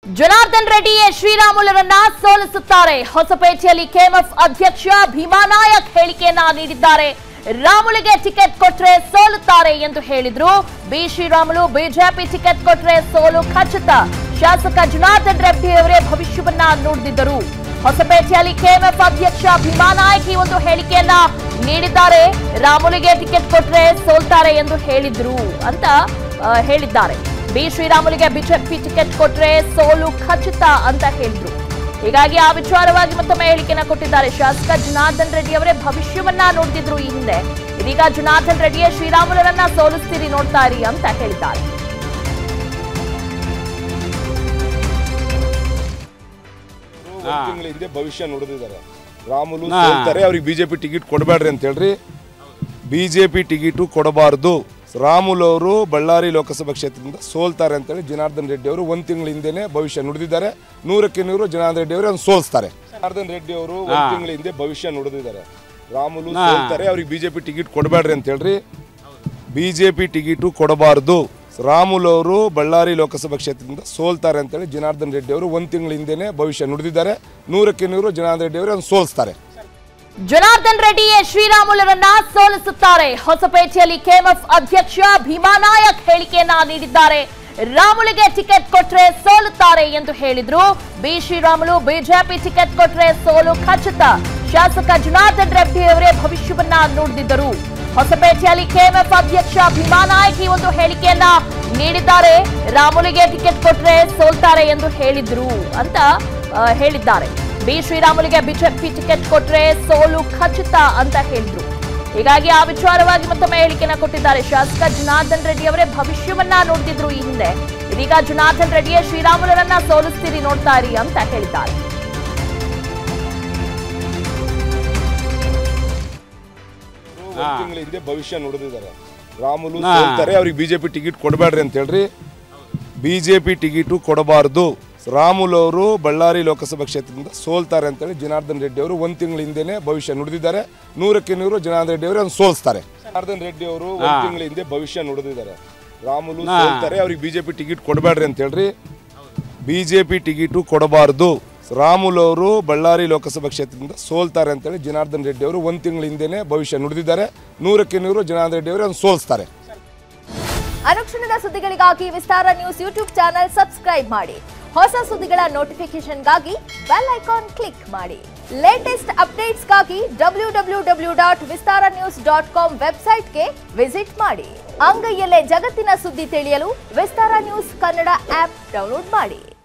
ಜನಾರ್ದನ್ ರೆಡ್ಡಿಯೇ ಶ್ರೀರಾಮುಲುರನ್ನ ಸೋಲಿಸುತ್ತಾರೆ ಹೊಸಪೇಟೆಯಲ್ಲಿ ಕೆಎಂಎಫ್ ಅಧ್ಯಕ್ಷ ಭೀಮಾನಾಯಕ್ ಹೇಳಿಕೆಯನ್ನ ನೀಡಿದ್ದಾರೆ ರಾಮುಲಿಗೆ ಟಿಕೆಟ್ ಕೊಟ್ರೆ ಸೋಲುತ್ತಾರೆ ಎಂದು ಹೇಳಿದ್ರು ಬಿ ಶ್ರೀರಾಮುಲು ಬಿಜೆಪಿ ಟಿಕೆಟ್ ಕೊಟ್ರೆ ಸೋಲು ಖಚಿತ ಶಾಸಕ ಜನಾರ್ದನ್ ರೆಡ್ಡಿ ಅವರೇ ಭವಿಷ್ಯವನ್ನ ನುಡಿದಿದ್ದರು ಹೊಸಪೇಟೆಯಲ್ಲಿ ಕೆಎಂಎಫ್ ಅಧ್ಯಕ್ಷ ಭೀಮಾನಾಯಕ್ ಈ ಒಂದು ಹೇಳಿಕೆಯನ್ನ ನೀಡಿದ್ದಾರೆ ರಾಮುಲಿಗೆ ಟಿಕೆಟ್ ಕೊಟ್ರೆ ಸೋಲ್ತಾರೆ ಎಂದು ಹೇಳಿದ್ರು ಅಂತ ಆ, ಹೇಳಿದ್ದಾರೆ ಬಿ ಶ್ರೀರಾಮುಲಿಗೆ ಬಿಜೆಪಿ ಟಿಕೆಟ್ ಕೊಟ್ರೆ ಸೋಲು ಖಚಿತ ಅಂತ ಹೇಳಿದ್ರು ಹೀಗಾಗಿ ಆ ವಿಚಾರವಾಗಿ ಮತ್ತೊಮ್ಮೆ ಹೇಳಿಕೆಯನ್ನ ಕೊಟ್ಟಿದ್ದಾರೆ ಶಾಸಕ ಜನಾರ್ದನ್ ರೆಡ್ಡಿ ಅವರೇ ಭವಿಷ್ಯವನ್ನ ನೋಡ್ತಿದ್ರು ಈ ಹಿಂದೆ ಇದೀಗ ಜನಾರ್ದನ್ ರೆಡ್ಡಿಯೇ ಶ್ರೀರಾಮುಲರನ್ನ ಸೋಲಿಸ್ತೀರಿ ನೋಡ್ತಾ ಇರಿ ಅಂತ ಹೇಳಿದ್ದಾರೆ ಒಂದ್ ತಿಂಗಳ ಹಿಂದೆ ಭವಿಷ್ಯ ನುಡಿದಿದ್ದಾರೆ ರಾಮುಲು ಹಾ. ಸೋಲ್ತಾರೆ ಅವ್ರಿಗೆ ಬಿಜೆಪಿ ಟಿಕೆಟ್ ಕೊಡಬೇಡ್ರಿ ಅಂತ ಹೇಳ್ರಿ ಬಿಜೆಪಿ ಟಿಕೆಟು ಕೊಡಬಾರ್ದು ರಾಮುಲು ಅವರು ಬಳ್ಳಾರಿ ಲೋಕಸಭಾ ಕ್ಷೇತ್ರದಿಂದ ಸೋಲ್ತಾರೆ ಅಂತೇಳಿ ಜನಾರ್ದನ್ ರೆಡ್ಡಿ ಅವರು ಒಂದ್ ತಿಂಗಳ ಹಿಂದೆನೆ ಭವಿಷ್ಯ ನುಡಿದಿದ್ದಾರೆ ನೂರಕ್ಕೆ ನೂರು ಜನಾರ್ದನ್ ರೆಡ್ಡಿ ಅವರು ಸೋಲ್ಸ್ತಾರೆ ಜನಾರ್ದನ್ ರೆಡ್ಡಿ ಅವರು ಒಂದ್ ತಿಂಗಳ ಹಿಂದೆ ಭವಿಷ್ಯ ನುಡಿದಿದ್ದಾರೆ ರಾಮುಲು ಸೋಲ್ತಾರೆ ಅವ್ರಿಗೆ ಬಿಜೆಪಿ ಟಿಕೆಟ್ ಕೊಡಬೇಡ್ರಿ ಅಂತ ಹೇಳ್ರಿ ಬಿಜೆಪಿ ಟಿಕೆಟು ಕೊಡಬಾರ್ದು ರಾಮುಲು ಅವರು ಬಳ್ಳಾರಿ ಲೋಕಸಭಾ ಕ್ಷೇತ್ರದಿಂದ ಸೋಲ್ತಾರೆ ಅಂತೇಳಿ ಜನಾರ್ದನ್ ರೆಡ್ಡಿ ಅವರು ಒಂದ್ ತಿಂಗಳ ಹಿಂದೆನೆ ಭವಿಷ್ಯ ನುಡಿದಿದ್ದಾರೆ ನೂರಕ್ಕೆ ನೂರು ಜನಾರ್ದನ್ ರೆಡ್ಡಿ ಅವರು ಸೋಲ್ಸ್ತಾರೆ ಜನಾರ್ದನ್ ರೆಡ್ಡಿಯೇ ಶ್ರೀರಾಮುಲರನ್ನ ಸೋಲಿಸುತ್ತಾರೆ ಹೊಸಪೇಟೆಯಲ್ಲಿ ಕೆಎಂಎಫ್ ಅಧ್ಯಕ್ಷ ಭೀಮಾನಾಯಕ್ ಹೇಳಿಕೆಯನ್ನ ನೀಡಿದ್ದಾರೆ ರಾಮುಲಿಗೆ ಟಿಕೆಟ್ ಕೊಟ್ರೆ ಸೋಲುತ್ತಾರೆ ಎಂದು ಹೇಳಿದ್ರು ಬಿ ಶ್ರೀರಾಮುಲು ಬಿಜೆಪಿ ಟಿಕೆಟ್ ಕೊಟ್ರೆ ಸೋಲು ಖಚಿತ ಶಾಸಕ ಜನಾರ್ದನ್ ರೆಡ್ಡಿ ಅವರೇ ಭವಿಷ್ಯವನ್ನ ನುಡಿದಿದ್ದರು ಹೊಸಪೇಟೆಯಲ್ಲಿ ಕೆಎಂಎಫ್ ಅಧ್ಯಕ್ಷ ಭೀಮಾನಾಯಕ್ ಈ ಒಂದು ಹೇಳಿಕೆಯನ್ನ ನೀಡಿದ್ದಾರೆ ರಾಮುಲಿಗೆ ಟಿಕೆಟ್ ಕೊಟ್ರೆ ಸೋಲ್ತಾರೆ ಎಂದು ಹೇಳಿದ್ರು ಅಂತ ಆ, ಹೇಳಿದ್ದಾರೆ ಬಿ ಶ್ರೀರಾಮುಲಿಗೆ ಬಿಜೆಪಿ ಟಿಕೆಟ್ ಕೊಟ್ರೆ ಸೋಲು ಖಚಿತ ಅಂತ ಹೇಳಿದ್ರು ಹೀಗಾಗಿ ಆ ವಿಚಾರವಾಗಿ ಮತ್ತೊಮ್ಮೆ ಹೇಳಿಕೆಯನ್ನ ಕೊಟ್ಟಿದ್ದಾರೆ ಶಾಸಕ ಜನಾರ್ದನ್ ರೆಡ್ಡಿ ಅವರೇ ಭವಿಷ್ಯವನ್ನ ನೋಡ್ತಿದ್ರು ಈ ಹಿಂದೆ ಇದೀಗ ಜನಾರ್ದನ್ ರೆಡ್ಡಿಯೇ ಶ್ರೀರಾಮುಲರನ್ನ ಸೋಲಿಸ್ತೀರಿ ನೋಡ್ತಾ ಇರಿ ಅಂತ ಹೇಳಿದ್ದಾರೆ ಒಂದ್ ತಿಂಗಳ ಹಿಂದೆ ಭವಿಷ್ಯ ನುಡಿದಿದ್ದಾರೆ ರಾಮುಲು ಸೋಲ್ತಾರೆ ಅವ್ರಿಗೆ ಬಿಜೆಪಿ ಟಿಕೆಟ್ ಕೊಡಬೇಡ್ರಿ ಅಂತ ಹೇಳ್ರಿ ಬಿಜೆಪಿ ಟಿಕೆಟು ಕೊಡಬಾರ್ದು ರಾಮುಲು ಅವರು ಬಳ್ಳಾರಿ ಲೋಕಸಭಾ ಕ್ಷೇತ್ರದಿಂದ ಸೋಲ್ತಾರೆ ಅಂತೇಳಿ ಜನಾರ್ದನ್ ರೆಡ್ಡಿ ಅವರು ಒಂದ್ ತಿಂಗಳ ಹಿಂದೆನೆ ಭವಿಷ್ಯ ನುಡಿದಿದ್ದಾರೆ ನೂರಕ್ಕೆ ನೂರು ಜನಾರ್ದನ್ ರೆಡ್ಡಿ ಅವರು ಸೋಲ್ಸ್ತಾರೆ ಜನಾರ್ದನ್ ರೆಡ್ಡಿ ಅವರು ಒಂದ್ ತಿಂಗಳ ಹಿಂದೆ ಭವಿಷ್ಯ ನುಡಿದಿದ್ದಾರೆ ರಾಮುಲು ಸೋಲ್ತಾರೆ ಅವ್ರಿಗೆ ಬಿಜೆಪಿ ಟಿಕೆಟ್ ಕೊಡಬೇಡ್ರಿ ಅಂತ ಹೇಳ್ರಿ ಬಿಜೆಪಿ ಟಿಕೆಟು ಕೊಡಬಾರ್ದು ರಾಮುಲು ಅವರು ಬಳ್ಳಾರಿ ಲೋಕಸಭಾ ಕ್ಷೇತ್ರದಿಂದ ಸೋಲ್ತಾರೆ ಅಂತೇಳಿ ಜನಾರ್ದನ್ ರೆಡ್ಡಿ ಅವರು ಒಂದ್ ತಿಂಗಳ ಹಿಂದೆನೆ ಭವಿಷ್ಯ ನುಡಿದಿದ್ದಾರೆ ನೂರಕ್ಕೆ ನೂರು ಜನಾರ್ದನ್ ರೆಡ್ಡಿ ಅವರು ಸೋಲ್ಸ್ತಾರೆ ಅನುಕ್ಷಣದ ಸುದ್ದಿಗಳಿಗಾಗಿ Vistara news YouTube channel subscribe ಮಾಡಿ ಹೊಸ ಸುದ್ದಿಗಳ ನೋಟಿಫಿಕೇಶನ್ಗಾಗಿ ಬೆಲ್ ಐಕಾನ್ ಕ್ಲಿಕ್ ಮಾಡಿ ಲೇಟೆಸ್ಟ್ ಅಪ್ಡೇಟ್ಸ್ಗಾಗಿ W W W dot Vistara news dot com ವೆಬ್ಸೈಟ್ಗೆ ವಿಸಿಟ್ ಮಾಡಿ ಅಂಗೈಯಲ್ಲೇ ಜಗತ್ತಿನ ಸುದ್ದಿ ತಿಳಿಯಲು Vistara news Kannada app download ಮಾಡಿ